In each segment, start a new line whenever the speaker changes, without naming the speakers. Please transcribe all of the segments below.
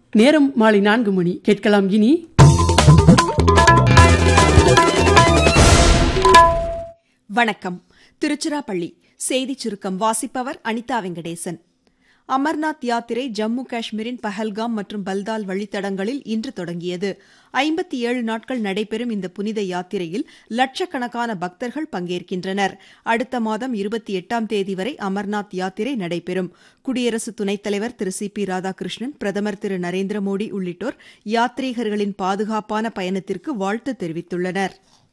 நேரம் மாலை நான்கு மணி கேட்கலாம் இனி
வணக்கம் திருச்சிராப்பள்ளி செய்திச் சுருக்கம் வாசிப்பவர் அனிதா வெங்கடேசன் அமர்நாத் யாத்திரை ஜம்மு காஷ்மீரின் பஹல்காம் மற்றும் பல்தால் வழித்தடங்களில் இன்று தொடங்கியது ஐம்பத்தி ஏழு நாட்கள் நடைபெறும் இந்த புனித யாத்திரையில் லட்சக்கணக்கான பக்தர்கள் பங்கேற்கின்றனர் அடுத்த மாதம் இருபத்தி எட்டாம் தேதி வரை அமர்நாத் யாத்திரை நடைபெறும் குடியரசு துணைத் தலைவர் திரு சி பி ராதாகிருஷ்ணன் பிரதமர் திரு நரேந்திர மோடி உள்ளிட்டோர் யாத்ரீகர்களின் பாதுகாப்பான பயணத்திற்கு வாழ்த்து தெரிவித்துள்ளனா்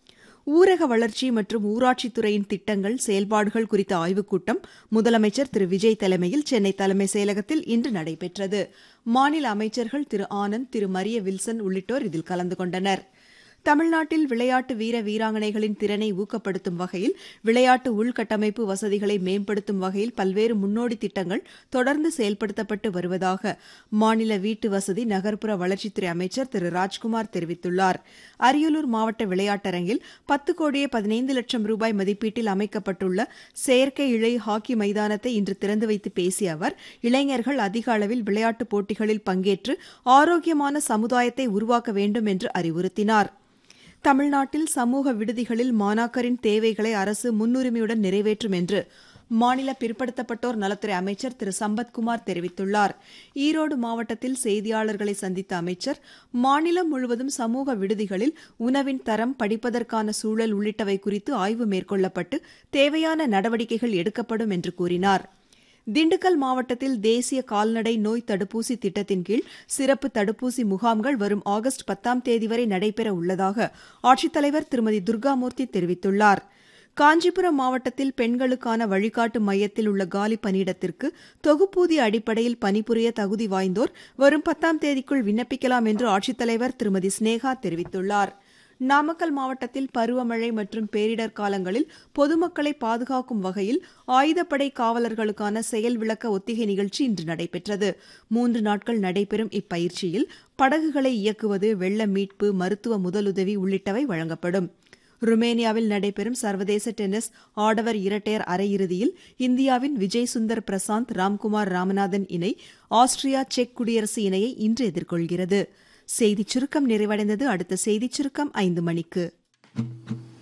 ஊரக வளர்ச்சி மற்றும் ஊராட்சித்துறையின் திட்டங்கள் செயல்பாடுகள் குறித்த ஆய்வுக் கூட்டம் முதலமைச்சர் திரு விஜய் தலைமையில் சென்னை தலைமை செயலகத்தில் இன்று நடைபெற்றது மாநில அமைச்சர்கள் திரு ஆனந்த் திரு மரிய வில்சன் உள்ளிட்டோர் இதில் கலந்து கொண்டனர் தமிழ்நாட்டில் விளையாட்டு வீர வீராங்கனைகளின் திறனை ஊக்கப்படுத்தும் வகையில் விளையாட்டு உள்கட்டமைப்பு வசதிகளை மேம்படுத்தும் வகையில் பல்வேறு முன்னோடி திட்டங்கள் தொடர்ந்து செயல்படுத்தப்பட்டு வருவதாக மாநில வீட்டு வசதி நகர்ப்புற வளர்ச்சித்துறை அமைச்சர் திரு ராஜ்குமார் தெரிவித்துள்ளார் அரியலூர் மாவட்ட விளையாட்டரங்கில் பத்து கோடியே பதினைந்து லட்சம் ரூபாய் மதிப்பீட்டில் அமைக்கப்பட்டுள்ள செயற்கை இழை ஹாக்கி மைதானத்தை இன்று திறந்து வைத்து பேசிய அவர் இளைஞர்கள் அதிக அளவில் விளையாட்டுப் போட்டிகளில் பங்கேற்று ஆரோக்கியமான சமுதாயத்தை உருவாக்க வேண்டும் என்று அறிவுறுத்தினார் தமிழ்நாட்டில் சமூக விடுதிகளில் மாணாக்கரின் தேவைகளை அரசு முன்னுரிமையுடன் நிறைவேற்றும் என்று மாநில பிற்படுத்தப்பட்டோர் நலத்துறை அமைச்சர் திரு சம்பத்குமார் தெரிவித்துள்ளார் ஈரோடு மாவட்டத்தில் செய்தியாளர்களை சந்தித்த அமைச்சர் மாநிலம் முழுவதும் சமூக விடுதிகளில் உணவின் தரம் படிப்பதற்கான சூழல் உள்ளிட்டவை குறித்து ஆய்வு மேற்கொள்ளப்பட்டு தேவையான நடவடிக்கைகள் எடுக்கப்படும் என்று கூறினார் திண்டுக்கல் மாவட்டத்தில் தேசிய கால்நடை நோய் தடுப்பூசி திட்டத்தின் கீழ் சிறப்பு தடுப்பூசி முகாம்கள் வரும் ஆகஸ்ட் பத்தாம் தேதி வரை நடைபெற உள்ளதாக ஆட்சித்தலைவர் திருமதி துர்காமூர்த்தி தெரிவித்துள்ளார் காஞ்சிபுரம் மாவட்டத்தில் பெண்களுக்கான வழிகாட்டு மையத்தில் உள்ள காலி பணியிடத்திற்கு தொகுப்பூதிய அடிப்படையில் பணிபுரிய தகுதி வாய்ந்தோர் வரும் பத்தாம் தேதிக்குள் விண்ணப்பிக்கலாம் என்று ஆட்சித்தலைவர் திருமதி ஸ்னேகா தெரிவித்துள்ளார் நாமக்கல் மாவட்டத்தில் பருவமழை மற்றும் பேரிடர் காலங்களில் பொதுமக்களை பாதுகாக்கும் வகையில் ஆயுதப்படை காவலர்களுக்கான செயல் விளக்க ஒத்திகை நிகழ்ச்சி இன்று நடைபெற்றது மூன்று நாட்கள் நடைபெறும் இப்பயிற்சியில் படகுகளை இயக்குவது வெள்ள மீட்பு மருத்துவ முதலுதவி உள்ளிட்டவை வழங்கப்படும் ருமேனியாவில் நடைபெறும் சர்வதேச டென்னிஸ் ஆடவர் இரட்டையர் அரையிறுதியில் இந்தியாவின் விஜய் சுந்தர் பிரசாந்த் ராம்குமார் ராமநாதன் இணை ஆஸ்திரியா செக் குடியரசு இணையை இன்று எதிர்கொள்கிறது செய்திச் சுருக்கம் நிறைவடைந்தது அடுத்த செய்திச் சுருக்கம் ஐந்து மணிக்கு